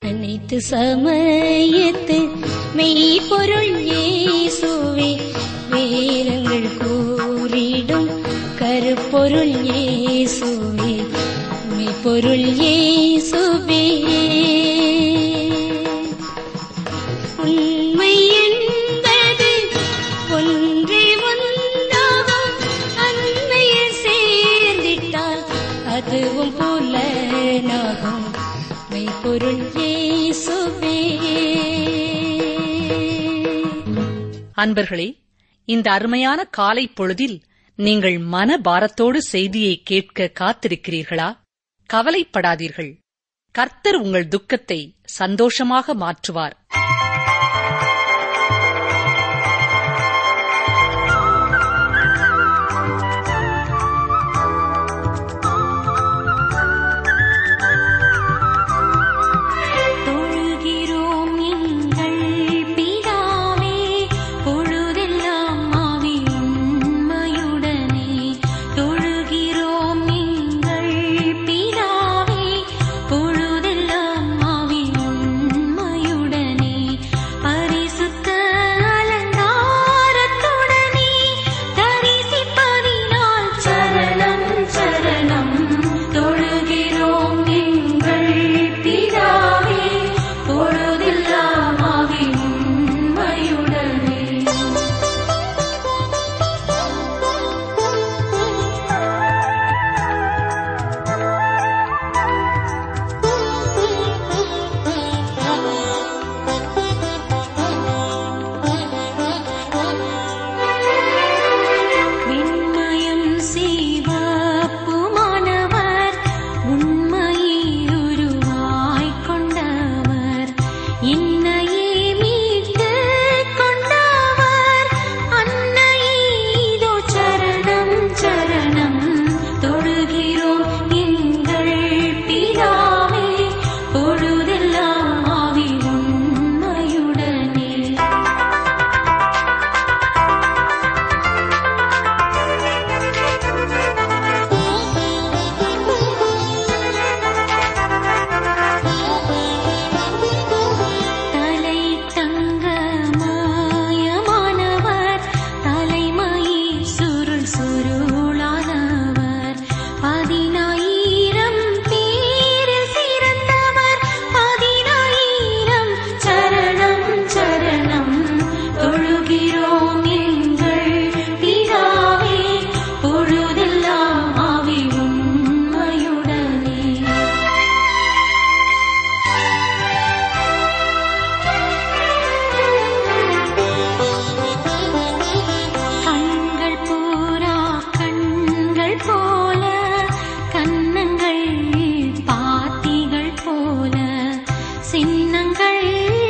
அனைத்து சமயத்து மெய்ப்பொருள் இயேசுவே வேதங்கள் கூறிடும் கருப்பொருள் இயேசுவே மெய்ப்பொருள் இயேசுவே உண்மை என்பது ஒன்றே ஒன்றாகும் அண்மையில் சேர்ந்திட்டால் அதுவும் புலனாகும் மெய்ப்பொருள் இயேசுவே அன்பர்களே இந்த அருமையான காலை பொழுதில் நீங்கள் மன பாரத்தோடு செய்தியை கேட்க காத்திருக்கிறீர்களா கவலைப்படாதீர்கள் கர்த்தர் உங்கள் துக்கத்தை சந்தோஷமாக மாற்றுவார் தொழுகிறோம் எங்கள் பிதாவே பொழுதெல்லாம் ஆவி உண்மையுடனே தொழுகிறோம் எங்கள் பிதாவே பொழுதெல்லாம் ஆவி உண்மையுடனே பரிசுத்த அலங்காரத்துடனே தரிசிப்பதினால் சரணம் சரணம் தொழுகிறோம் எங்கள் பிதாவே பொழுதெல்லாம் ஆவி உண்மையுடனே விண்மயம் சிவப்புமானவர் உண்மையுருவாய்க் கொண்டவர் என்னையே மீட்டுக் கொண்டவர் அன்னையீதோ சரணம் சரணம் தொழுகிறோம் எங்கள் பிதாவே பொழுதெல்லாம் ஆவி உண்மையுடனே தலை தங்க மாயமானவர் தலைமயி சுருள் சுருளானவர் பதினாயிரம் பேரில் சிறந்தவர் பதினாயிரம் சரணம் சரணம் தொழுகிறோம் எங்கள் பிதாவே பொழுதெல்லாம் ஆவி உண்மையுடனே கண்கள் பூரா கண்கள் போல கன்னங்கள் பாத்திகள் போல சின்னங்கள்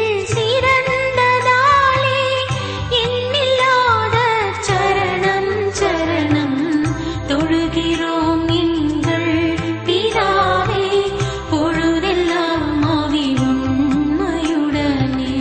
சிறந்ததாலே எண்ணில்லாத சரணம் சரணம் தொழுகிறோம் எங்கள் பிதாவே பொழுதெல்லாம் ஆவி உண்மையுடனே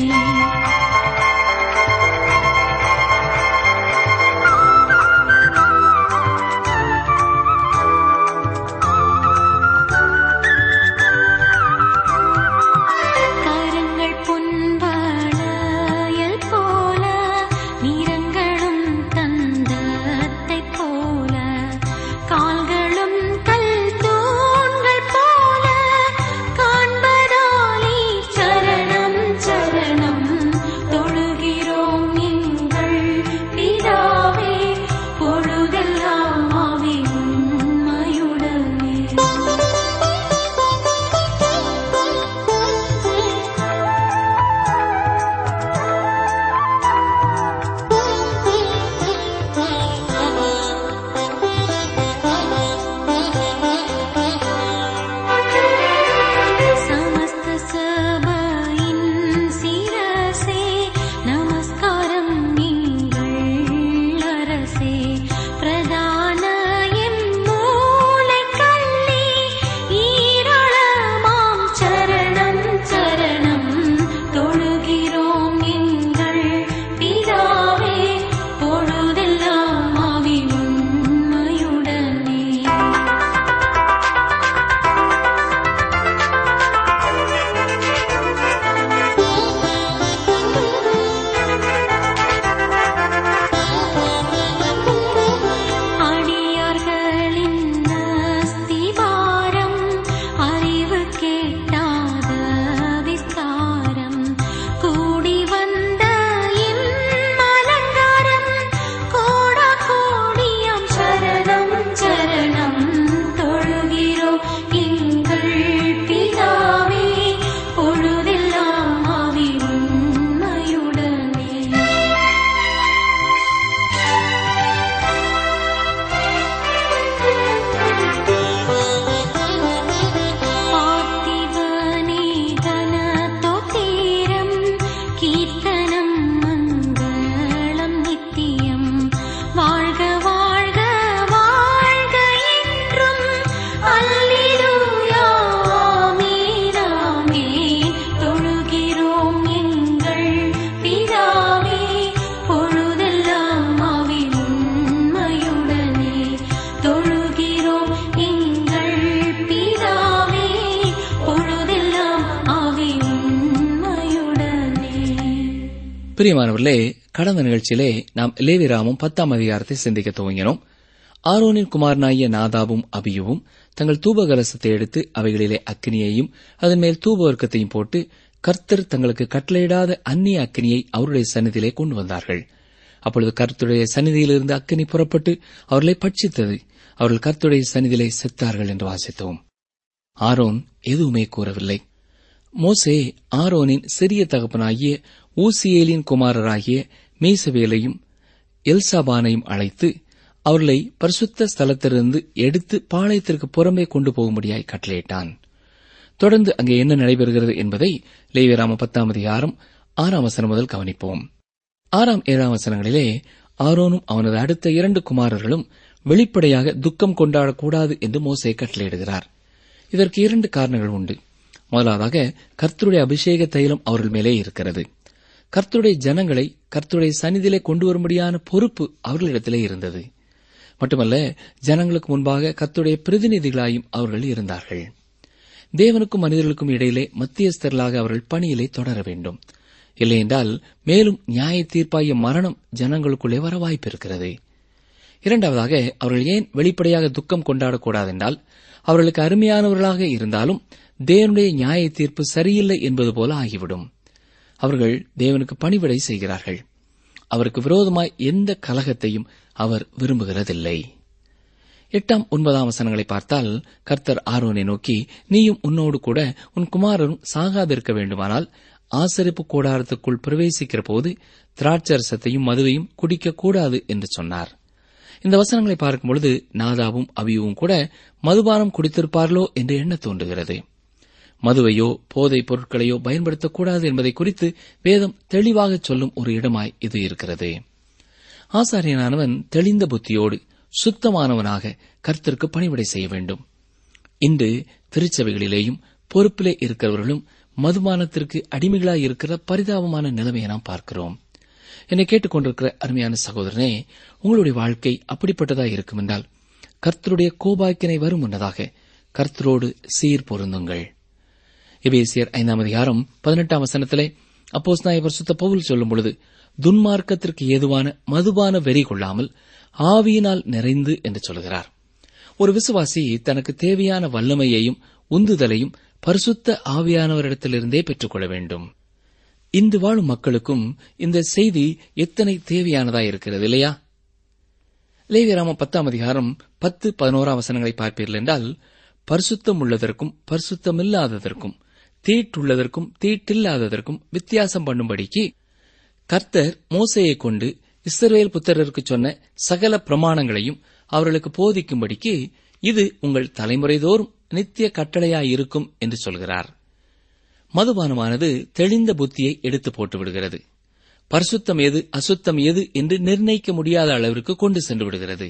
பிரியமானவர்களே கடந்த நிகழ்ச்சியிலே நாம் லேவிராமும் பத்தாம் அதிகாரத்தை சிந்திக்க துவங்கினோம் ஆரோனின் குமாரனாகிய நாதாவும் அபியுவும் தங்கள் தூபகலசத்தை எடுத்து அவைகளிலே அக்கினியையும் அதன் மேல் தூபவர்க்கத்தையும் போட்டு கர்த்தர் தங்களுக்கு கட்டளையிடாத அந்நிய அக்கினியை அவருடைய சந்நிதியிலே கொண்டு வந்தார்கள் அப்பொழுது கர்த்தருடைய சந்நிதியிலிருந்து அக்கினி புறப்பட்டு அவர்களை பட்சித்தது அவர்கள் கர்த்தருடைய சந்நிதியிலே செத்தார்கள் என்று வாசித்தோம் ஆரோன் எதுவுமே கூறவில்லை மோசே ஆரோனின் சிறிய தகப்பனாகிய ஊசியேலின் குமாரராகிய மேசவேலையும் எல்சாபானையும் அழைத்து அவர்களை பரிசுத்த ஸ்தலத்திலிருந்து எடுத்து பாளையத்திற்கு புறம்பே கொண்டு போகும்படியாய் கட்டளையிட்டான் தொடர்ந்து அங்கே என்ன நடைபெறுகிறது என்பதை லேவியராம பத்தாம் அதிகாரம் ஆறாம் வசனம் முதல் கவனிப்போம் ஆறாம் ஏழாம் வசனங்களிலே ஆரோனும் அவனது அடுத்த இரண்டு குமாரர்களும் வெளிப்படையாக துக்கம் கொண்டாடக்கூடாது என்று மோசே கட்டளையிடுகிறார் இதற்கு இரண்டு காரணங்கள் உண்டு முதலாவதாக கர்த்தருடைய அபிஷேக தைலம் அவர்கள் மேலே இருக்கிறது கர்த்தருடைய ஜனங்களை கர்த்தருடைய சந்நிதியிலே கொண்டு வரும்படியான பொறுப்பு அவர்களிடத்திலே இருந்தது மட்டுமல்ல ஜனங்களுக்கு முன்பாக கர்த்தருடைய பிரதிநிதிகளாயும் அவர்கள் இருந்தார்கள் தேவனுக்கும் மனிதர்களுக்கும் இடையிலே மத்தியஸ்தர்களாக அவர்கள் பணியிலே தொடர வேண்டும் இல்லையென்றால் மேலும் நியாய தீர்ப்பாய மரணம் ஜனங்களுக்குள்ளே வர வாய்ப்பு இருக்கிறது இரண்டாவதாக அவர்கள் ஏன் வெளிப்படையாக துக்கம் கொண்டாடக்கூடாதென்றால் அவர்களுக்கு அருமையானவர்களாக இருந்தாலும் தேவனுடைய நியாய தீர்ப்பு சரியில்லை என்பது போல ஆகிவிடும் அவர்கள் தேவனுக்கு பணிவிடை செய்கிறார்கள் அவருக்கு விரோதமாய் எந்த கலகத்தையும் அவர் விரும்புகிறதில்லை எட்டாம் ஒன்பதாம் வசனங்களை பார்த்தால் கர்த்தர் ஆரோனை நோக்கி நீயும் உன்னோடு கூட உன் குமாரனும் சாகாதிருக்க வேண்டுமானால் ஆசரிப்பு கூடாரத்துக்குள் பிரவேசிக்கிற போது திராட்சரசத்தையும் மதுவையும் குடிக்கக்கூடாது என்று சொன்னார் இந்த வசனங்களை பார்க்கும் பொழுது நாதாவும் அபியுவும் கூட மதுபானம் குடித்திருப்பார்களோ என்று எண்ண தோன்றுகிறது மதுவையோ போதைப் பொருட்களையோ பயன்படுத்தக்கூடாது என்பதை குறித்து வேதம் தெளிவாக சொல்லும் ஒரு இடமாய் இது இருக்கிறது ஆசாரியனானவன் தெளிந்த புத்தியோடு சுத்தமானவனாக கர்த்தருக்கு பணிவிடை செய்ய வேண்டும் இன்று திருச்சபைகளிலேயும் பொறுப்பிலே இருக்கிறவர்களும் மதுபானத்திற்கு அடிமைகளாய் இருக்கிற பரிதாபமான நிலைமையை நாம் பார்க்கிறோம் என்னை கேட்டுக்கொண்டிருக்கிற அருமையான சகோதரனே உங்களுடைய வாழ்க்கை அப்படிப்பட்டதாக இருக்கும் என்றால் கர்த்தருடைய கோபாக்கினை வரும் முன்னதாக கர்த்தரோடு சீர் பொருந்துங்கள் எபேசியர் ஐந்தாம் அதிகாரம் பதினெட்டாம் வசனத்திலே அப்போஸ் நாயவர் சுத்த பவுல் சொல்லும் பொழுது துன்மார்க்கத்திற்கு ஏதுவான மதுபான வெறி கொள்ளாமல் ஆவியினால் நிறைந்து என்று சொல்கிறார் ஒரு விசுவாசி தனக்கு தேவையான வல்லமையையும் உந்துதலையும் பரிசுத்த ஆவியானவரிடத்திலிருந்தே பெற்றுக்கொள்ள வேண்டும் இன்று வாழும் மக்களுக்கும் இந்த செய்தி எத்தனை தேவையானதா இருக்கிறது இல்லையா லேவியராம பத்தாம் அதிகாரம் பத்து பதினோராம் வசனங்களை பார்ப்பீர்கள் என்றால் பரிசுத்தம் உள்ளதற்கும் பரிசுத்தமில்லாததற்கும் தீட்டுள்ளதற்கும் தீட்டில்லாததற்கும் வித்தியாசம் பண்ணும்படிக்கு கர்த்தர் மோசையை கொண்டு இஸ்ரவேல் புத்திரருக்கு சொன்ன சகல பிரமாணங்களையும் அவர்களுக்கு போதிக்கும்படிக்கு இது உங்கள் தலைமுறைதோறும் நித்திய கட்டளையாயிருக்கும் என்று சொல்கிறார் மதுபானமானது தெளிந்த புத்தியை எடுத்து போட்டு விடுகிறது பரிசுத்தம் எது அசுத்தம் எது என்று நிர்ணயிக்க முடியாத அளவிற்கு கொண்டு சென்று விடுகிறது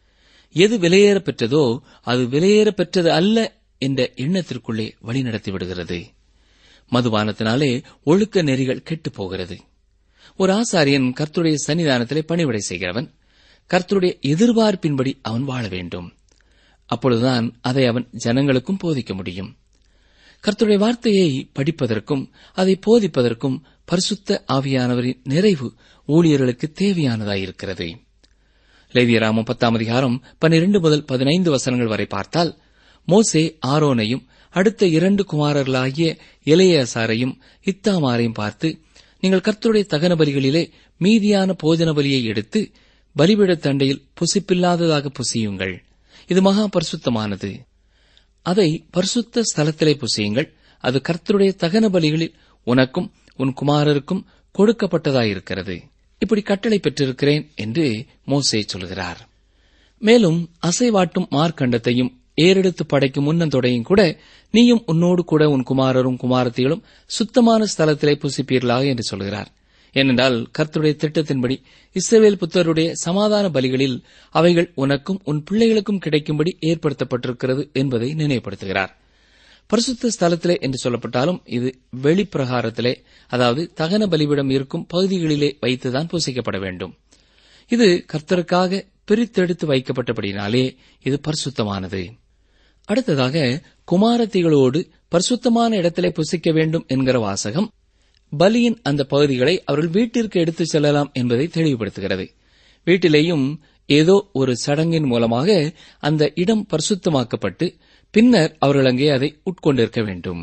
எது விலையேற பெற்றதோ அது விலையேற பெற்றது அல்ல என்ற எண்ணத்திற்குள்ளே வழிநடத்தி விடுகிறது மதுபானத்தினாலே ஒழுக்க நெறிகள் கெட்டுப் போகிறது ஒரு ஆசாரியன் கர்த்தருடைய சன்னிதானத்திலே பணிவிடை செய்கிறவன் கர்த்தருடைய எதிர்பார்ப்பின்படி அவன் வாழ வேண்டும் அப்பொழுதுதான் அதை அவன் ஜனங்களுக்கும் போதிக்க முடியும் கர்த்தருடைய வார்த்தையை படிப்பதற்கும் அதை போதிப்பதற்கும் பரிசுத்த ஆவியானவரின் நிறைவு ஊழியர்களுக்கு தேவையானதாயிருக்கிறது லேவியராமம் பத்தாம் அதிகாரம் பன்னிரண்டு முதல் பதினைந்து வசனங்கள் வரை பார்த்தால் மோசே ஆரோனையும் அடுத்த இரண்டு குமாரர்களாகிய இளையசாரையும் இத்தாமாரையும் பார்த்து நீங்கள் கர்த்தருடைய தகன பலிகளிலே மீதியான போஜன பலியை எடுத்து பலிபீடத் தண்டையில் புசிப்பில்லாததாக புசியுங்கள் இது மகா பரிசுத்தமானது அதை பரிசுத்த ஸ்தலத்திலே புசியுங்கள் அது கர்த்தருடைய தகன பலிகளில் உனக்கும் உன் குமாரருக்கும் கொடுக்கப்பட்டதாயிருக்கிறது இப்படி கட்டளை பெற்றிருக்கிறேன் என்று மோசே சொல்கிறார் மேலும் அசைவாட்டும் மார்க்கண்டத்தையும் ஏறெடுத்து படைக்கும் முன்னந்தொடையும் கூட நீயும் உன்னோடு கூட உன் குமாரரும் குமாரத்திகளும் சுத்தமான ஸ்தலத்திலே புசிப்பீர்களாக என்று சொல்கிறார் ஏனென்றால் கர்த்தருடைய திட்டத்தின்படி இஸ்ரவேல் புத்தருடைய சமாதான பலிகளில் அவைகள் உனக்கும் உன் பிள்ளைகளுக்கும் கிடைக்கும்படி ஏற்படுத்தப்பட்டிருக்கிறது என்பதை நினைவுபடுத்துகிறார் பரிசுத்த ஸ்தலத்திலே என்று சொல்லப்பட்டாலும் இது வெளிப்பிரகாரத்திலே அதாவது தகன பலிபிடம் இருக்கும் பகுதிகளிலே வைத்துதான் பூசிக்கப்பட வேண்டும் இது கர்த்தருக்காக பிரித்தெடுத்து வைக்கப்பட்டபடினாலே இது பரிசுத்தமானது அடுத்ததாக குமாரத்திகளோடு பரிசுத்தமான இடத்திலே புசிக்க வேண்டும் என்கிற வாசகம் பலியின் அந்த பகுதிகளை அவர்கள் வீட்டிற்கு எடுத்துச் செல்லலாம் என்பதை தெளிவுபடுத்துகிறது வீட்டிலேயும் ஏதோ ஒரு சடங்கின் மூலமாக அந்த இடம் பரிசுத்தமாக்கப்பட்டு பின்னர் அவர்கள் அங்கே அதை உட்கொண்டிருக்க வேண்டும்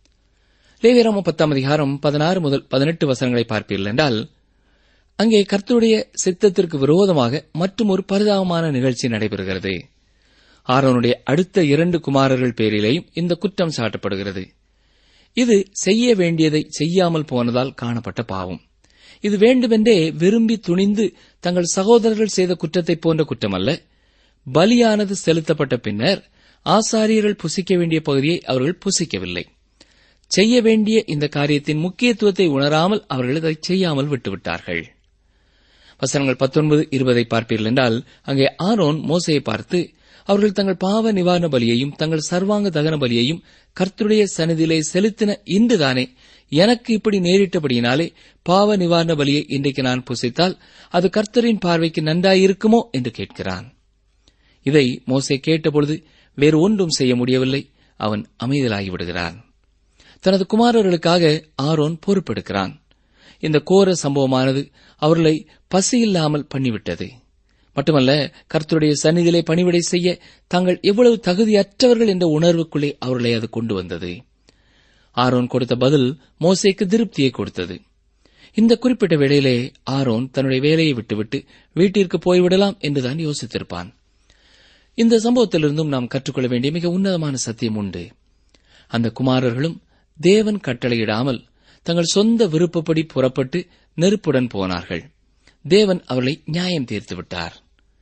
லேவியராம பத்தாம் அதிகாரம் பதினாறு முதல் பதினெட்டு வசனங்களை பார்ப்பீர்கள் என்றால் அங்கே கர்த்தருடைய சித்தத்திற்கு விரோதமாக மற்றும் ஒரு பரிதாபமான நிகழ்ச்சி நடைபெறுகிறது ஆரோனுடைய அடுத்த இரண்டு குமாரர்கள் பேரிலேயும் இந்த குற்றம் சாட்டப்படுகிறது இது செய்ய வேண்டியதை செய்யாமல் போனதால் காணப்பட்ட பாவம் இது வேண்டுமென்றே விரும்பி துணிந்து தங்கள் சகோதரர்கள் செய்த குற்றத்தைப் போன்ற குற்றமல்ல பலியானது செலுத்தப்பட்ட பின்னர் ஆசாரியர்கள் புசிக்க வேண்டிய பகுதியை அவர்கள் புசிக்கவில்லை செய்ய வேண்டிய இந்த காரியத்தின் முக்கியத்துவத்தை உணராமல் அவர்கள் அதை செய்யாமல் விட்டுவிட்டார்கள் வசனங்கள் பத்தொன்பது இருபதை பார்ப்பீர்கள் என்றால் அங்கே ஆரோன் மோசையை பார்த்து அவர்கள் தங்கள் பாவ நிவாரண பலியையும் தங்கள் சர்வாங்க தகன பலியையும் கர்த்தருடைய சந்நிதியிலே செலுத்தின இன்றுதானே எனக்கு இப்படி நேரிட்டபடியினாலே பாவ நிவாரண பலியை இன்றைக்கு நான் புசித்தால் அது கர்த்தரின் பார்வைக்கு நன்றாயிருக்குமோ என்று கேட்கிறான் இதை மோசே கேட்டபொழுது வேறு ஒன்றும் செய்ய முடியவில்லை அவன் அமைதலாகிவிடுகிறான் தனது குமாரர்களுக்காக ஆரோன் பொறுப்பெடுக்கிறான் இந்த கோர சம்பவமானது அவர்களை பசியில்லாமல் பண்ணிவிட்டது மட்டுமல்ல கர்த்தருடைய சந்நிதியிலே பணிவிடை செய்ய தாங்கள் எவ்வளவு தகுதியற்றவர்கள் என்ற உணர்வுக்குள்ளே அவர்களை அது கொண்டு வந்தது ஆரோன் கொடுத்த பதில் மோசேக்கு திருப்தியை கொடுத்தது இந்த குறிப்பிட்ட வேளையிலே ஆரோன் தன்னுடைய வேலையை விட்டுவிட்டு வீட்டிற்கு போய்விடலாம் என்றுதான் யோசித்திருப்பான் இந்த சம்பவத்திலிருந்தும் நாம் கற்றுக்கொள்ள வேண்டிய மிக உன்னதமான சத்தியம் உண்டு அந்த குமாரர்களும் தேவன் கட்டளையிடாமல் தங்கள் சொந்த விருப்பப்படி புறப்பட்டு நெருப்புடன் போனார்கள் தேவன் அவர்களை நியாயம் தீர்த்து விட்டார்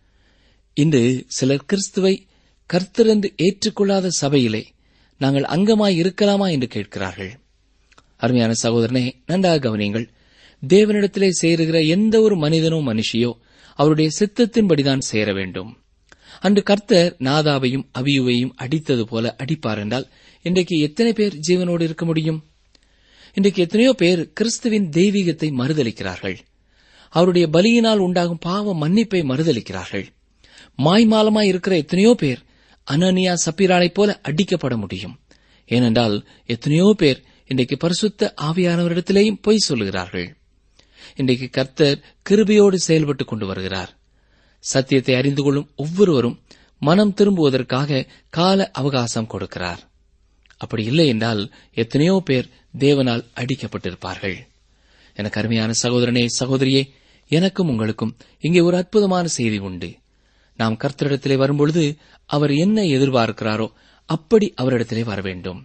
இன்று சிலர் கிறிஸ்துவை கர்த்தரென்று ஏற்றுக்கொள்ளாத சபையிலே நாங்கள் அங்கமாய் இருக்கலாமா என்று கேட்கிறார்கள் அருமையான சகோதரனே நன்றாக கவனியுங்கள் தேவனிடத்திலே சேருகிற எந்த ஒரு மனிதனோ மனுஷியோ அவருடைய சித்தத்தின்படிதான் சேர வேண்டும் அன்று கர்த்தர் நாதாவையும் அபியுவையும் அடித்தது போல அடிப்பார் என்றால் இன்றைக்கு எத்தனை பேர் ஜீவனோடு இருக்க முடியும் இன்றைக்கு எத்தனையோ பேர் கிறிஸ்துவின் தெய்வீகத்தை மறுதளிக்கிறார்கள் அவருடைய பலியினால் உண்டாகும் பாவ மன்னிப்பை மறுதளிக்கிறார்கள் மாய்மாலமாய் இருக்கிற எத்தனையோ பேர் அனனியா சப்பீராளைப் போல அடிக்கப்பட முடியும் ஏனென்றால் எத்தனையோ பேர் இன்றைக்கு பரிசுத்த ஆவியானவரிடத்திலேயும் பொய் சொல்லுகிறார்கள் இன்றைக்கு கர்த்தர் கிருபையோடு செயல்பட்டுக் கொண்டு வருகிறார் சத்தியத்தை அறிந்து கொள்ளும் ஒவ்வொருவரும் மனம் திரும்புவதற்காக கால அவகாசம் கொடுக்கிறார் அப்படி இல்லை என்றால் எத்தனையோ பேர் தேவனால் அடிக்கப்பட்டிருப்பார்கள் எனக்கு அருமையான சகோதரனே சகோதரியே எனக்கும் உங்களுக்கும் இங்கே ஒரு அற்புதமான செய்தி உண்டு நாம் கர்த்தரிடத்திலே வரும்பொழுது அவர் என்ன எதிர்பார்க்கிறாரோ அப்படி அவரிடத்திலே வர வேண்டும்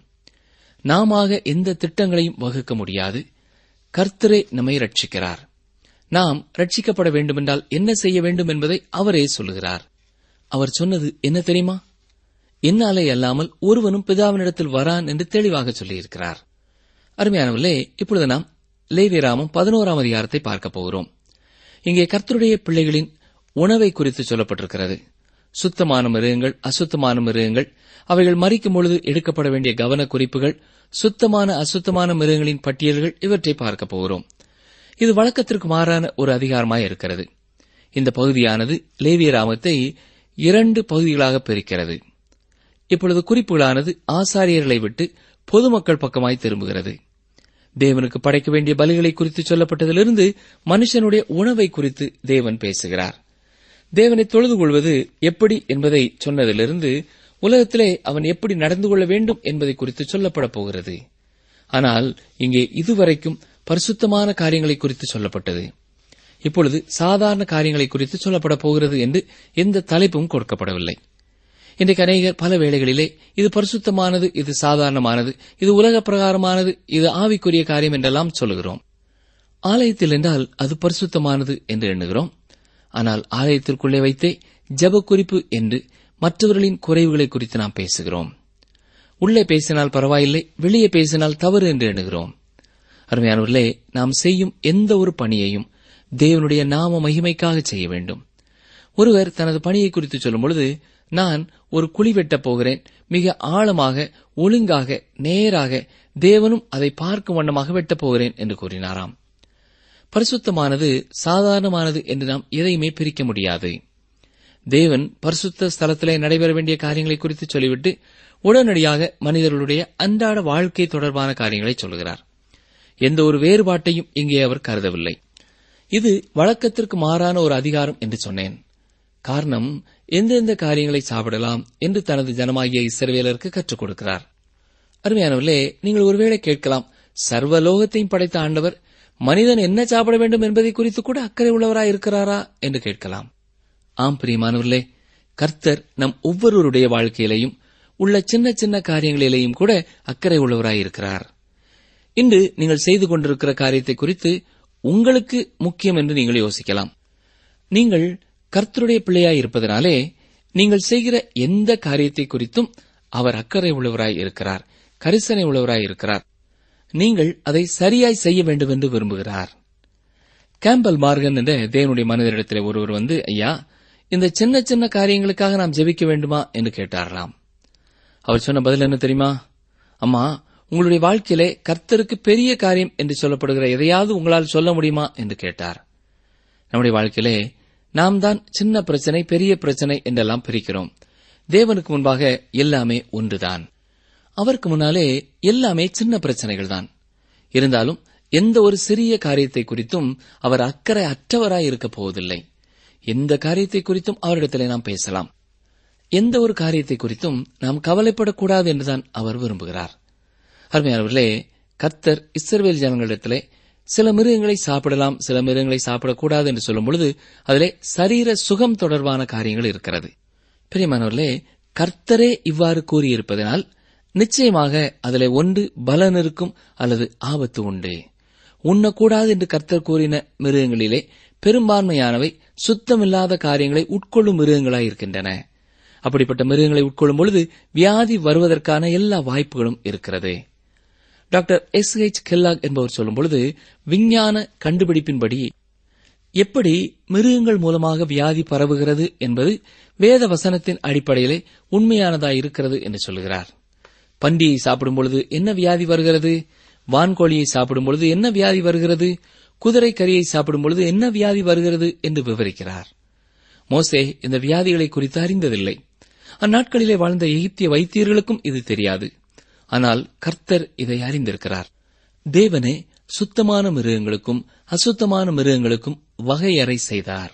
நாம எந்த திட்டங்களையும் வகுக்க முடியாது கர்த்தரே நம்மை ரட்சிக்கிறார் நாம் ரட்சிக்கப்பட வேண்டுமென்றால் என்ன செய்ய வேண்டும் என்பதை அவரே சொல்லுகிறார் அவர் சொன்னது என்ன தெரியுமா என்னாலே அல்லாமல் ஒருவனும் பிதாவினிடத்தில் வரான் என்று தெளிவாக சொல்லியிருக்கிறார் அருமையானவர்களே இப்பொழுது நாம் லேவியராமம் பதினோராம் அதிகாரத்தை பார்க்க போகிறோம் இங்கே கர்த்தருடைய பிள்ளைகளின் உணவை குறித்து சொல்லப்பட்டிருக்கிறது சுத்தமான மிருகங்கள் அசுத்தமான மிருகங்கள் அவைகள் மறிக்கும் பொழுது எடுக்கப்பட வேண்டிய கவன குறிப்புகள் சுத்தமான அசுத்தமான மிருகங்களின் பட்டியல்கள் இவற்றை பார்க்க போகிறோம் இது வழக்கத்திற்கு மாறான ஒரு அதிகாரமாய் இருக்கிறது இந்த பகுதியானது லேவியராமத்தை இரண்டு பகுதிகளாக பிரிக்கிறது இப்பொழுது குறிப்புகளானது ஆசாரியர்களை விட்டு பொதுமக்கள் பக்கமாய் திரும்புகிறது தேவனுக்கு படைக்க வேண்டிய பலிகளை குறித்து சொல்லப்பட்டதிலிருந்து மனுஷனுடைய உணவை குறித்து தேவன் பேசுகிறார் தேவனை தொழுது கொள்வது எப்படி என்பதை சொன்னதிலிருந்து உலகத்திலே அவன் எப்படி நடந்து கொள்ள வேண்டும் என்பதை குறித்து சொல்லப்பட போகிறது ஆனால் இங்கே இதுவரைக்கும் பரிசுத்தமான காரியங்களை குறித்து சொல்லப்பட்டது இப்பொழுது சாதாரண காரியங்களை குறித்து சொல்லப்பட போகிறது என்று எந்த தலைப்பும் கொடுக்கப்படவில்லை இன்றைக்கு அநேகர் பல வேளைகளிலே இது பரிசுத்தமானது இது சாதாரணமானது இது உலக பிரகாரமானது இது ஆவிக்குரிய காரியம் என்றெல்லாம் சொல்லுகிறோம் ஆலயத்தில் என்றால் அது பரிசுத்தமானது என்று எண்ணுகிறோம் ஆனால் ஆலயத்திற்குள்ளே வைத்தே ஜப குறிப்பு என்று மற்றவர்களின் குறைவுகளை குறித்து நாம் பேசுகிறோம் உள்ளே பேசினால் பரவாயில்லை வெளியே பேசினால் தவறு என்று எண்ணுகிறோம் அருமையானவர்களே நாம் செய்யும் எந்த ஒரு பணியையும் தேவனுடைய நாம மகிமைக்காக செய்ய வேண்டும் ஒருவர் தனது பணியை குறித்து சொல்லும் பொழுது நான் ஒரு குழி வெட்டப் போகிறேன் மிக ஆழமாக ஒழுங்காக நேராக தேவனும் அதை பார்க்கும் வண்ணமாக வெட்டப் போகிறேன் என்று கூறினாராம் பரிசுத்தமானது சாதாரணமானது என்று நாம் எதையுமே பிரிக்க முடியாது தேவன் பரிசுத்த ஸ்தலத்திலே நடைபெற வேண்டிய காரியங்களை குறித்து சொல்லிவிட்டு உடனடியாக மனிதர்களுடைய அன்றாட வாழ்க்கை தொடர்பான காரியங்களை சொல்கிறார் எந்த ஒரு வேறுபாட்டையும் இங்கே அவர் கருதவில்லை இது வழக்கத்திற்கு மாறான ஒரு அதிகாரம் என்று சொன்னேன் காரணம் எந்தெந்த காரியங்களை சாப்பிடலாம் என்று தனது ஜனமாகிய இஸ்ரவேலருக்கு கற்றுக் கொடுக்கிறார் அருமையானவர்களே நீங்கள் ஒருவேளை கேட்கலாம் சர்வலோகத்தையும் படைத்த ஆண்டவர் மனிதன் என்ன சாப்பிட வேண்டும் என்பதை குறித்து கூட அக்கறை உள்ளவராய் இருக்கிறாரா என்று கேட்கலாம் ஆம் பிரியமானவர்களே கர்த்தர் நம் ஒவ்வொருவருடைய வாழ்க்கையிலையும் உள்ள சின்ன சின்ன காரியங்களிலேயும் கூட அக்கறை உள்ளவராய் இருக்கிறார் இன்று நீங்கள் செய்து கொண்டிருக்கிற காரியத்தை குறித்து உங்களுக்கு முக்கியம் என்று நீங்கள் யோசிக்கலாம் நீங்கள் கர்த்தருடைய பிள்ளையாய் இருப்பதனாலே நீங்கள் செய்கிற எந்த காரியத்தை குறித்தும் அவர் அக்கறை உள்ளவராய் இருக்கிறார் கரிசனை உள்ளவராய் இருக்கிறார் நீங்கள் அதை சரியாய் செய்ய வேண்டும் என்று விரும்புகிறார் கேம்பல் மார்கன் என்ற தேவனுடைய மனிதரிடத்தில் ஒருவர் வந்து ஐயா இந்த சின்ன சின்ன காரியங்களுக்காக நாம் ஜெபிக்க வேண்டுமா என்று கேட்டாரலாம் அவர் சொன்ன பதில் என்ன தெரியுமா அம்மா உங்களுடைய வாழ்க்கையிலே கர்த்தருக்கு பெரிய காரியம் என்று சொல்லப்படுகிற எதையாவது உங்களால் சொல்ல முடியுமா என்று கேட்டார் நம்முடைய வாழ்க்கையிலே நாம் தான் சின்ன பிரச்சனை பெரிய பிரச்சனை என்றெல்லாம் பிரிக்கிறோம் தேவனுக்கு முன்பாக எல்லாமே ஒன்றுதான் அவருக்கு முன்னாலே எல்லாமே சின்ன பிரச்சனைகள் தான் இருந்தாலும் எந்த ஒரு சிறிய காரியத்தை குறித்தும் அவர் அக்கறை அற்றவராய் இருக்கப் போவதில்லை எந்த காரியத்தை குறித்தும் அவரிடத்திலே நாம் பேசலாம் எந்த ஒரு காரியத்தை குறித்தும் நாம் கவலைப்படக்கூடாது என்றுதான் அவர் விரும்புகிறார் அருமையானவர்களே கர்த்தர் இஸ்ரவேல் ஜனங்களிடத்திலே சில மிருகங்களை சாப்பிடலாம் சில மிருகங்களை சாப்பிடக்கூடாது என்று சொல்லும் பொழுது அதிலே சரீர சுகம் தொடர்பான காரியங்கள் இருக்கிறது பிரியமானவர்களே கர்த்தரே இவ்வாறு கூறியிருப்பதனால் நிச்சயமாக அதிலே ஒன்று பலன் இருக்கும் அல்லது ஆபத்து உண்டு உண்ணக்கூடாது என்று கர்த்தர் கூறின மிருகங்களிலே பெரும்பான்மையானவை சுத்தமில்லாத காரியங்களை உட்கொள்ளும் மிருகங்களாய் இருக்கின்றன அப்படிப்பட்ட மிருகங்களை உட்கொள்ளும் பொழுது வியாதி வருவதற்கான எல்லா வாய்ப்புகளும் இருக்கிறது டாக்டர் எஸ் ஹெச் கெல்லாக் என்பவர் சொல்லும் பொழுது விஞ்ஞான கண்டுபிடிப்பின்படி எப்படி மிருகங்கள் மூலமாக வியாதி பரவுகிறது என்பது வேத வசனத்தின் அடிப்படையிலே உண்மையானதாய் இருக்கிறது என்று சொல்கிறார் பண்டியை சாப்பிடும் பொழுது என்ன வியாதி வருகிறது வான்கோழியை சாப்பிடும் பொழுது என்ன வியாதி வருகிறது குதிரை கறியை சாப்பிடும் பொழுது என்ன வியாதி வருகிறது என்று விவரிக்கிறார் மோசே இந்த வியாதிகளை குறித்து அறிந்ததில்லை அந்நாட்களிலே வாழ்ந்த எகிப்திய வைத்தியர்களுக்கும் இது தெரியாது ஆனால் கர்த்தர் இதை அறிந்திருக்கிறார் தேவனே சுத்தமான மிருகங்களுக்கும் அசுத்தமான மிருகங்களுக்கும் வகையறை செய்தார்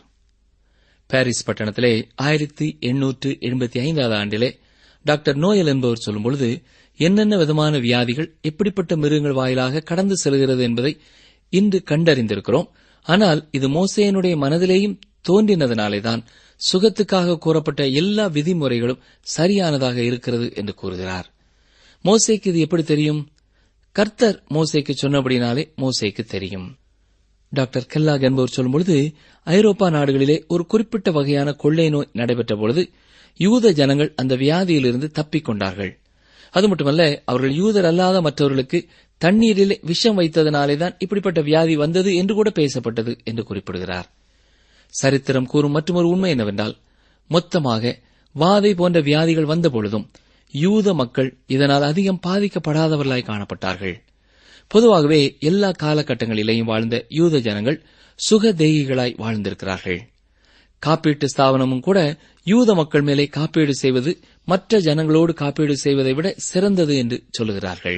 பாரிஸ் பட்டணத்திலே ஆயிரத்தி எண்ணூற்று எண்பத்தி ஐந்தாவது ஆண்டிலே டாக்டர் நோயல் என்பவர் சொல்லும்பொழுது என்னென்ன விதமான வியாதிகள் எப்படிப்பட்ட மிருகங்கள் வாயிலாக கடந்து செல்கிறது என்பதை இன்று கண்டறிந்திருக்கிறோம் ஆனால் இது மோசேயனுடைய மனதிலேயும் தோன்றினதனாலேதான் சுகத்துக்காக கூறப்பட்ட எல்லா விதிமுறைகளும் சரியானதாக இருக்கிறது என்று கூறுகிறார் மோசேக்கு இது எப்படி தெரியும் கர்த்தர் மோசேக்கு சொன்னபடினாலே மோசேக்கு தெரியும் டாக்டர் கெல்லாக் என்பவர் சொல்லும்பொழுது ஐரோப்பா நாடுகளிலே ஒரு குறிப்பிட்ட வகையான கொள்ளை நோய் நடைபெற்ற பொழுது யூத ஜனங்கள் அந்த வியாதியிலிருந்து தப்பிக் கொண்டார்கள் அது மட்டுமல்ல அவர்கள் யூதர் அல்லாத மற்றவர்களுக்கு தண்ணீரிலே விஷம் வைத்ததனாலேதான் இப்படிப்பட்ட வியாதி வந்தது என்று கூட பேசப்பட்டது என்று குறிப்பிடுகிறார் சரித்திரம் கூறும் மற்றொரு உண்மை என்னவென்றால் மொத்தமாக வாதை போன்ற வியாதிகள் வந்தபொழுதும் யூத மக்கள் இதனால் அதிகம் பாதிக்கப்படாதவர்களாய் காணப்பட்டார்கள் பொதுவாகவே எல்லா காலகட்டங்களிலேயும் வாழ்ந்த யூத ஜனங்கள் சுகதேகிகளாய் வாழ்ந்திருக்கிறார்கள் காப்பீட்டு ஸ்தாபனமும் கூட யூத மக்கள் மேலே காப்பீடு செய்வது மற்ற ஜனங்களோடு காப்பீடு செய்வதை விட சிறந்தது என்று சொல்லுகிறார்கள்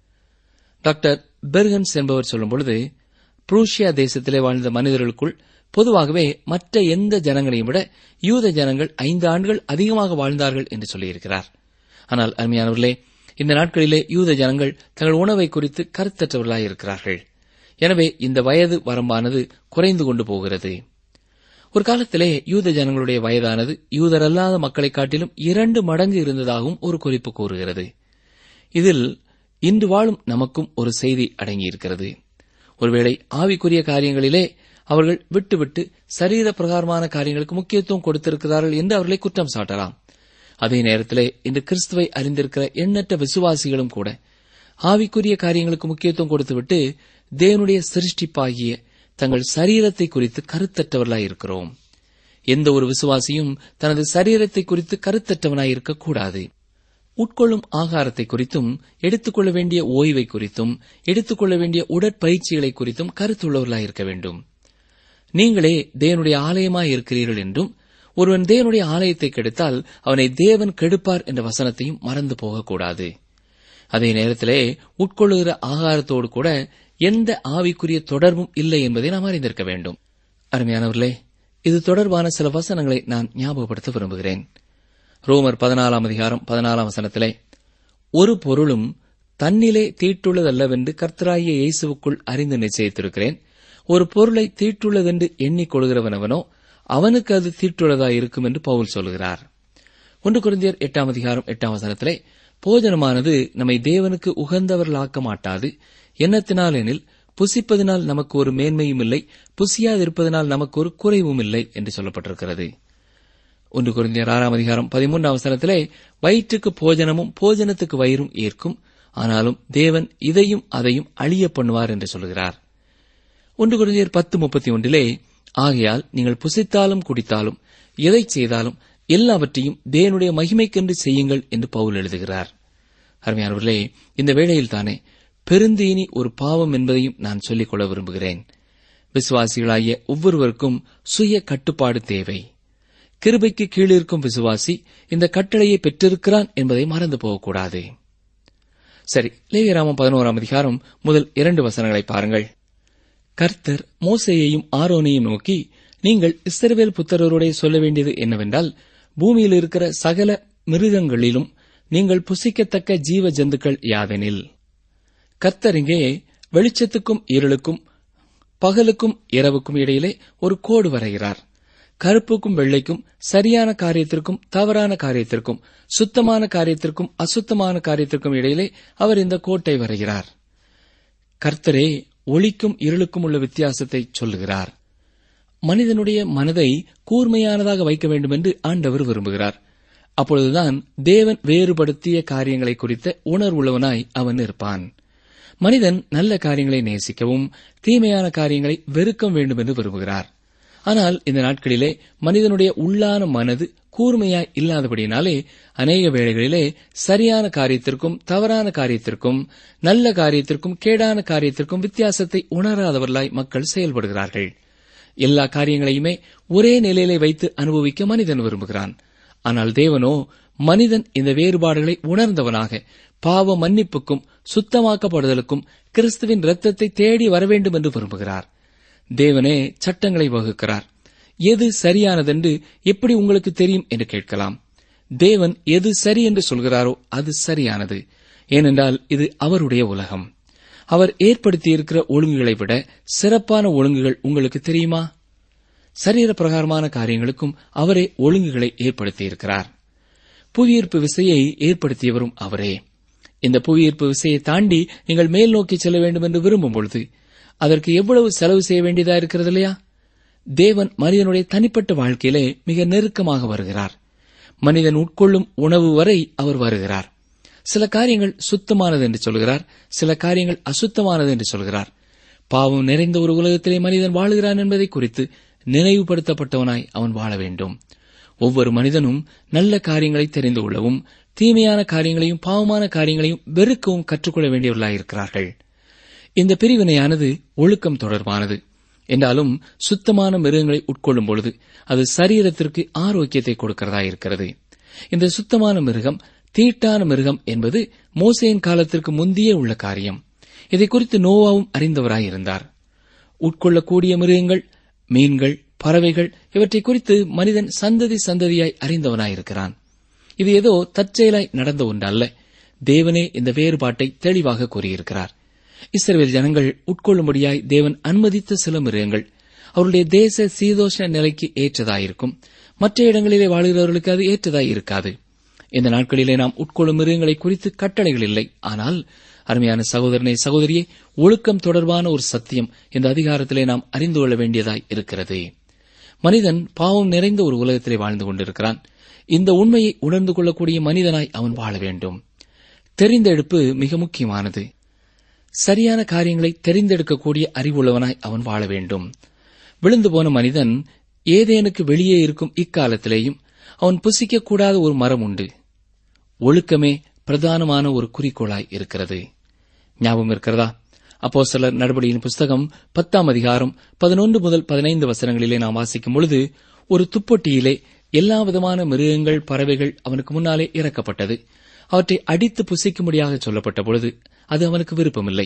டாக்டர் பெர்கன்ஸ் என்பவர் சொல்லும்பொழுது புரூஷியா தேசத்திலே வாழ்ந்த மனிதர்களுக்குள் பொதுவாகவே மற்ற எந்த ஜனங்களையும் விட யூத ஜனங்கள் ஐந்து ஆண்டுகள் அதிகமாக வாழ்ந்தார்கள் என்று சொல்லியிருக்கிறார் ஆனால் அருமையானவர்களே இந்த நாட்களிலே யூத ஜனங்கள் தங்கள் உணவை குறித்து கருத்தற்றவர்களாய் இருக்கிறார்கள் எனவே இந்த வயது வரம்பானது குறைந்து கொண்டு போகிறது ஒரு காலத்திலே யூத ஜனங்களுடைய வயதானது யூதரல்லாத மக்களைக் காட்டிலும் இரண்டு மடங்கு இருந்ததாகவும் ஒரு குறிப்பு கூறுகிறது இதில் இன்று வாழும் நமக்கும் ஒரு செய்தி அடங்கியிருக்கிறது ஒருவேளை ஆவிக்குரிய காரியங்களிலே அவர்கள் விட்டுவிட்டு சரீர பிரகாரமான காரியங்களுக்கு முக்கியத்துவம் கொடுத்திருக்கிறார்கள் என்று அவர்களை குற்றம் சாட்டலாம் அதே நேரத்திலே இன்று கிறிஸ்துவை அறிந்திருக்கிற எண்ணற்ற விசுவாசிகளும் கூட ஆவிக்குரிய காரியங்களுக்கு முக்கியத்துவம் கொடுத்துவிட்டு தேவனுடைய சிருஷ்டிப்பாகிய தங்கள் சரீரத்தை குறித்து கருத்தற்றவர்களாய் இருக்கிறோம் எந்த ஒரு விசுவாசியும் தனது சரீரத்தை குறித்து கருத்தற்றவனாய் இருக்கக்கூடாது உட்கொள்ளும் ஆகாரத்தை குறித்தும் எடுத்துக்கொள்ள வேண்டிய ஓய்வை குறித்தும் எடுத்துக்கொள்ள வேண்டிய உடற்பயிற்சிகளை குறித்தும் கருத்துள்ளவர்களாய் இருக்க வேண்டும் நீங்களே தேவனுடைய ஆலயமாய் இருக்கிறீர்கள் என்றும் ஒருவன் தேவனுடைய ஆலயத்தை கெடுத்தால் அவனை தேவன் கெடுப்பார் என்ற வசனத்தையும் மறந்து போகக்கூடாது அதே நேரத்திலே உட்கொள்ளுகிற ஆகாரத்தோடு கூட எந்த ஆவிக்குரிய தொடர்பும் இல்லை என்பதை நாம் அறிந்திருக்க வேண்டும் அருமையானவர்களே இது தொடர்பான சில வசனங்களை நான் ஞாபகப்படுத்த விரும்புகிறேன் ரோமர் பதினாலாம் அதிகாரம் பதினாலாம் வசனத்திலே ஒரு பொருளும் தன்னிலே தீட்டுள்ளதல்லவென்று கர்த்தராகிய இயேசுவுக்குள் அறிந்து நிச்சயித்திருக்கிறேன் ஒரு பொருளை தீட்டுள்ளதென்று எண்ணிக் கொள்கிறவனவனோ அவனுக்கு அது தீட்டுள்ளதாய் இருக்கும் என்று பவுல் சொல்கிறார் ஒன்று குருந்தியர் எட்டாம் அதிகாரம் எட்டாம் வசனத்திலே போஜனமானது நம்மை தேவனுக்கு உகந்தவர்களாக்க மாட்டாது எண்ணத்தினால் எனில் புசிப்பதினால் நமக்கு ஒரு மேன்மையும் இல்லை புசியாதிருப்பதனால் நமக்கு ஒரு குறைவும் இல்லை என்று சொல்லப்பட்டிருக்கிறது ஒன்று குருந்தியர் ஆறாம் அதிகாரம் பதிமூன்றாம் அவசரத்திலே வயிற்றுக்கு போஜனமும் போஜனத்துக்கு வயிறும் ஏற்கும் ஆனாலும் தேவன் இதையும் அதையும் அழிய பண்ணுவார் என்று சொல்கிறார் ஒன்று குருந்தியர் பத்து முப்பத்தி ஒன்றிலே ஆகையால் நீங்கள் புசித்தாலும் குடித்தாலும் எதை செய்தாலும் எல்லாவற்றையும் தேவனுடைய மகிமைக்கென்று செய்யுங்கள் என்று பவுல் எழுதுகிறார் அருமையானவர்களே இந்த வேளையில் தானே பெருந்தீனி ஒரு பாவம் என்பதையும் நான் சொல்லிக் கொள்ள விரும்புகிறேன் விசுவாசிகளாகிய ஒவ்வொருவருக்கும் சுய கட்டுப்பாடு தேவை கிருபைக்கு கீழிருக்கும் விசுவாசி இந்த கட்டளையை பெற்றிருக்கிறான் என்பதை மறந்து போகக்கூடாது சரி லேவியராமம் பதினோராம் அதிகாரம் முதல் இரண்டு வசனங்களை பாருங்கள் கர்த்தர் மோசேயையும் ஆரோனையும் நோக்கி நீங்கள் இஸ்ரவேல் புத்தரோருடைய சொல்ல வேண்டியது என்னவென்றால் பூமியில் இருக்கிற சகல மிருகங்களிலும் நீங்கள் புசிக்கத்தக்க ஜீவ ஜந்துக்கள் யாதெனில் கர்த்தர் இங்கே வெளிச்சத்துக்கும் இருளுக்கும் பகலுக்கும் இரவுக்கும் இடையிலே ஒரு கோடு வரைகிறார் கருப்புக்கும் வெள்ளைக்கும் சரியான காரியத்திற்கும் தவறான காரியத்திற்கும் சுத்தமான காரியத்திற்கும் அசுத்தமான காரியத்திற்கும் இடையிலே அவர் இந்த கோட்டை வரைகிறார் கர்த்தரே ஒளிக்கும் இருளுக்கும் உள்ள வித்தியாசத்தை சொல்லுகிறார் மனிதனுடைய மனதை கூர்மையானதாக வைக்க வேண்டும் என்று ஆண்டவர் விரும்புகிறார் அப்பொழுதுதான் தேவன் வேறுபடுத்திய காரியங்களை குறித்த உணர்வுள்ளவனாய் அவன் இருப்பான் மனிதன் நல்ல காரியங்களை நேசிக்கவும் தீமையான காரியங்களை வெறுக்கவும் வேண்டும் என்று விரும்புகிறார் ஆனால் இந்த நாட்களிலே மனிதனுடைய உள்ளான மனது கூர்மையாய் இல்லாதபடினாலே அநேக வேளைகளிலே சரியான காரியத்திற்கும் தவறான காரியத்திற்கும் நல்ல காரியத்திற்கும் கேடான காரியத்திற்கும் வித்தியாசத்தை உணராதவர்களாய் மக்கள் செயல்படுகிறார்கள் எல்லா காரியங்களையுமே ஒரே நிலையிலே வைத்து அனுபவிக்க மனிதன் விரும்புகிறான் ஆனால் தேவனோ மனிதன் இந்த வேறுபாடுகளை உணர்ந்தவனாக பாவ மன்னிப்புக்கும் சுத்தமாக்கப்படுதலுக்கும் கிறிஸ்துவின் இரத்தத்தை தேடி வரவேண்டும் என்று விரும்புகிறார் தேவனே சட்டங்களை வகுக்கிறார் எது சரியானதென்று எப்படி உங்களுக்கு தெரியும் என்று கேட்கலாம் தேவன் எது சரி என்று சொல்கிறாரோ அது சரியானது ஏனென்றால் இது அவருடைய உலகம் அவர் ஏற்படுத்தியிருக்கிற ஒழுங்குகளை விட சிறப்பான ஒழுங்குகள் உங்களுக்கு தெரியுமா சரீர பிரகாரமான காரியங்களுக்கும் அவரே ஒழுங்குகளை ஏற்படுத்தியிருக்கிறார் புவியீர்ப்பு விசையை ஏற்படுத்தியவரும் அவரே இந்த புவியீர்ப்பு விசையை தாண்டி நீங்கள் மேல் நோக்கி செல்ல வேண்டும் என்று விரும்பும் பொழுது அதற்கு எவ்வளவு செலவு செய்ய வேண்டியதா இருக்கிறது இல்லையா தேவன் மனிதனுடைய தனிப்பட்ட வாழ்க்கையிலே மிக நெருக்கமாக வருகிறார் மனிதன் உட்கொள்ளும் உணவு வரை அவர் வருகிறார் சில காரியங்கள் சுத்தமானது என்று சொல்கிறார் சில காரியங்கள் அசுத்தமானது என்று சொல்கிறார் பாவம் நிறைந்த ஒரு உலகத்திலே மனிதன் வாழுகிறான் என்பதை குறித்து நினைவுபடுத்தப்பட்டவனாய் அவன் வாழ வேண்டும் ஒவ்வொரு மனிதனும் நல்ல காரியங்களை தெரிந்து கொள்ளவும் தீமையான காரியங்களையும் பாவமான காரியங்களையும் வெறுக்கவும் கற்றுக்கொள்ள வேண்டியவர்களாயிருக்கிறார்கள் இந்த பிரிவினையானது ஒழுக்கம் தொடர்பானது என்றாலும் சுத்தமான மிருகங்களை உட்கொள்ளும் பொழுது அது சரீரத்திற்கு ஆரோக்கியத்தை கொடுக்கிறதா இருக்கிறது இந்த சுத்தமான மிருகம் தீட்டான மிருகம் என்பது மோசையின் காலத்திற்கு முந்தியே உள்ள காரியம் இதை குறித்து நோவாவும் அறிந்தவராயிருந்தார் உட்கொள்ளக்கூடிய மிருகங்கள் மீன்கள் பறவைகள் இவற்றை குறித்து மனிதன் சந்ததி சந்ததியாய் அறிந்தவனாயிருக்கிறான் இது ஏதோ தற்செயலாய் நடந்த ஒன்றல்ல தேவனே இந்த வேறுபாட்டை தெளிவாக கூறியிருக்கிறார் இஸ்ரவேல் ஜனங்கள் உட்கொள்ளும்படியாய் தேவன் அனுமதித்த சில மிருகங்கள் அவருடைய தேச சீதோஷ்ண நிலைக்கு ஏற்றதாயிருக்கும் மற்ற இடங்களிலே வாழ்கிறவர்களுக்கு அது ஏற்றதாய் இருக்காது இந்த நாட்களிலே நாம் உட்கொள்ளும் மிருகங்களை குறித்து கட்டளைகள் இல்லை ஆனால் அருமையான சகோதரனை சகோதரியே ஒழுக்கம் தொடர்பான ஒரு சத்தியம் இந்த அதிகாரத்திலே நாம் அறிந்து கொள்ள வேண்டியதாய் இருக்கிறது மனிதன் பாவம் நிறைந்த ஒரு உலகத்திலே வாழ்ந்து கொண்டிருக்கிறான் இந்த உண்மையை உணர்ந்து கொள்ளக்கூடிய மனிதனாய் அவன் வாழ வேண்டும் தெரிந்தெடுப்பு மிக முக்கியமானது சரியான காரியங்களை தெரிந்தெடுக்கக்கூடிய அறிவுள்ளவனாய் அவன் வாழ வேண்டும் விழுந்து போன மனிதன் ஏதேனுக்கு வெளியே இருக்கும் இக்காலத்திலேயும் அவன் புசிக்கக்கூடாத ஒரு மரம் உண்டு ஒழுக்கமே பிரதானமான ஒரு குறிக்கோளாய் இருக்கிறது ஞாபகம் இருக்கிறதா அப்போ சிலர் நடவடிக்கையின் புஸ்தகம் பத்தாம் அதிகாரம் பதினொன்று முதல் பதினைந்து வசனங்களிலே நாம் வாசிக்கும் பொழுது ஒரு துப்பொட்டியிலே எல்லா விதமான மிருகங்கள் பறவைகள் அவனுக்கு முன்னாலே இறக்கப்பட்டது அவற்றை அடித்து புசிக்கும்படியாக சொல்லப்பட்ட பொழுது அது அவனுக்கு விருப்பமில்லை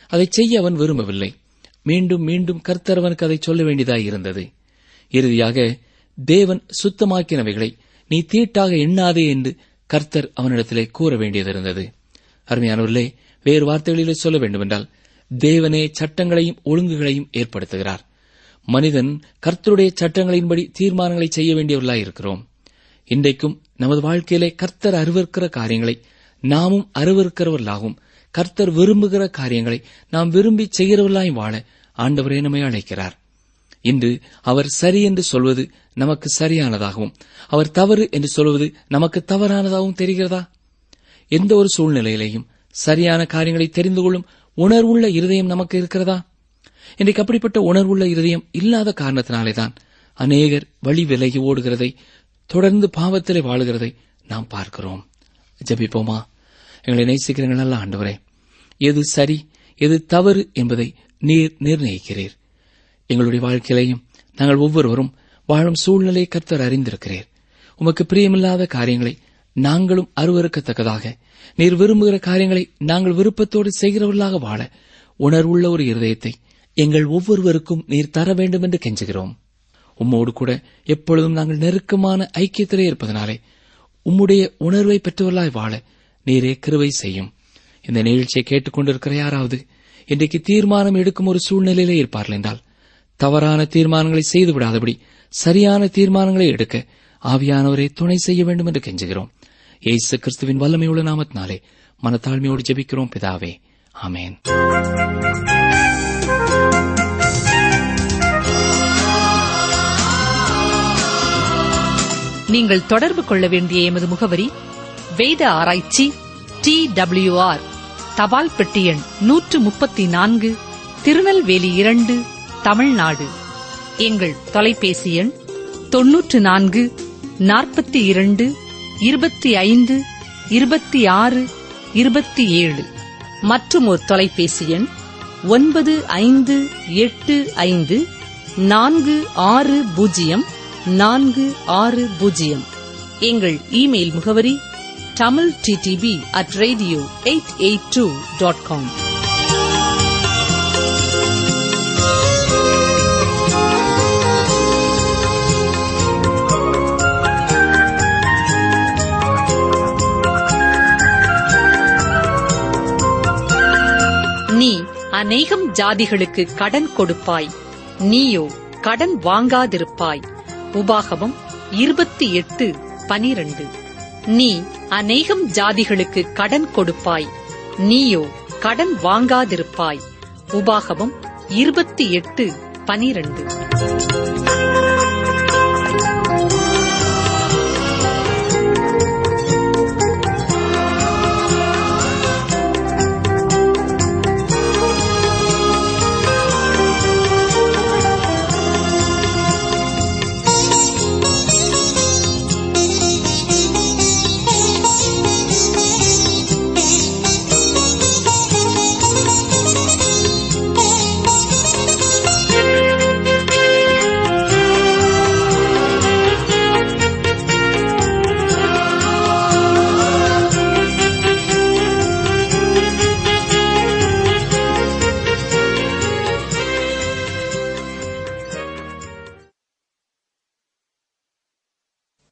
அதை செய்ய அவன் விரும்பவில்லை மீண்டும் மீண்டும் கர்த்தர் அவனுக்கு அதை சொல்ல வேண்டியதாய் இருந்தது இறுதியாக தேவன் சுத்தமாக்கினவைகளை நீ தீட்டாக எண்ணாதே என்று கர்த்தர் அவனிடத்திலே கூற வேண்டியதிருந்தது அருமையானவர்களே வேறு வார்த்தைகளிலே சொல்ல வேண்டுமென்றால் தேவனே சட்டங்களையும் ஒழுங்குகளையும் ஏற்படுத்துகிறார் மனிதன் கர்த்தருடைய சட்டங்களின்படி தீர்மானங்களை செய்ய வேண்டியவர்களாய் இருக்கிறோம் இன்றைக்கும் நமது வாழ்க்கையிலே கர்த்தர் அருவருக்கிற காரியங்களை நாமும் அருவருக்கிறவர்களாகவும் கர்த்தர் விரும்புகிற காரியங்களை நாம் விரும்பி செய்கிறவர்களாய் வாழ ஆண்டவரே நம்மை அழைக்கிறார் இன்று அவர் சரி என்று சொல்வது நமக்கு சரியானதாகவும் அவர் தவறு என்று சொல்வது நமக்கு தவறானதாகவும் தெரிகிறதா எந்த ஒரு சூழ்நிலையிலேயும் சரியான காரியங்களை தெரிந்து கொள்ளும் உணர்வுள்ள இருதயம் நமக்கு இருக்கிறதா இன்றைக்கு அப்படிப்பட்ட உணர்வுள்ள இருதயம் இல்லாத காரணத்தினாலேதான் அநேகர் வழி விலகி ஓடுகிறதை தொடர்ந்து பாவத்திலே வாழுகிறதை நாம் பார்க்கிறோம் ஜெபிப்போமா எங்களை நேசிக்கிறீர்கள் நல்ல ஆண்டவரே எது சரி எது தவறு என்பதை நீர் நிர்ணயிக்கிறீர் எங்களுடைய வாழ்க்கையிலையும் நாங்கள் ஒவ்வொருவரும் வாழும் சூழ்நிலையை கர்த்தர் அறிந்திருக்கிறீர் உமக்கு பிரியமில்லாத காரியங்களை நாங்களும் அருவருக்கத்தக்கதாக நீர் விரும்புகிற காரியங்களை நாங்கள் விருப்பத்தோடு செய்கிறவர்களாக வாழ உணர்வுள்ள ஒரு இருதயத்தை எங்கள் ஒவ்வொருவருக்கும் நீர் தர வேண்டும் என்று கெஞ்சுகிறோம் உம்மோடு கூட எப்பொழுதும் நாங்கள் நெருக்கமான ஐக்கியத்திலே இருப்பதனாலே உம்முடைய உணர்வை பெற்றவர்களாய் வாழ நீரே கிருவை செய்யும் இந்த நிகழ்ச்சியை கேட்டுக்கொண்டிருக்கிற யாராவது இன்றைக்கு தீர்மானம் எடுக்கும் ஒரு சூழ்நிலையிலே இருப்பார்கள் என்றால் தவறான தீர்மானங்களை செய்து விடாதபடி சரியான தீர்மானங்களை எடுக்க ஆவியானவரை துணை செய்ய வேண்டும் என்று கெஞ்சுகிறோம் ஏசு கிறிஸ்துவின் வல்லமையுள்ள நாமத்தினாலே மனத்தாழ்மையோடு ஜெபிக்கிறோம் பிதாவே ஆமேன் நீங்கள் தொடர்பு கொள்ள வேண்டிய எமது முகவரி வேத ஆராய்ச்சி டி ஆர் தபால் பெட்டி எண் நூற்று முப்பத்தி நான்கு திருநெல்வேலி இரண்டு தமிழ்நாடு எங்கள் தொலைபேசி எண் தொன்னூற்று நான்கு நாற்பத்தி இரண்டு இருபத்தி ஐந்து இருபத்தி ஆறு இருபத்தி ஏழு மற்றும் ஒரு தொலைபேசி எண் ஒன்பது ஐந்து எட்டு ஐந்து நான்கு ஆறு பூஜ்ஜியம் நான்கு ஆறு பூஜ்ஜியம் எங்கள் இமெயில் முகவரி Tamil DTP at radio eight eight two dot com நீ அநேகம் ஜாதிகளுக்கு கடன் கொடுப்பாய் நீயோ கடன் வாங்காதிருப்பாய் உபாகமம் இருபத்தி எட்டு பனிரண்டு நீ அநேகம் ஜாதிகளுக்கு கடன் கொடுப்பாய் நீயோ கடன் வாங்காதிருப்பாய் உபாகமம் இருபத்தி எட்டு பனிரண்டு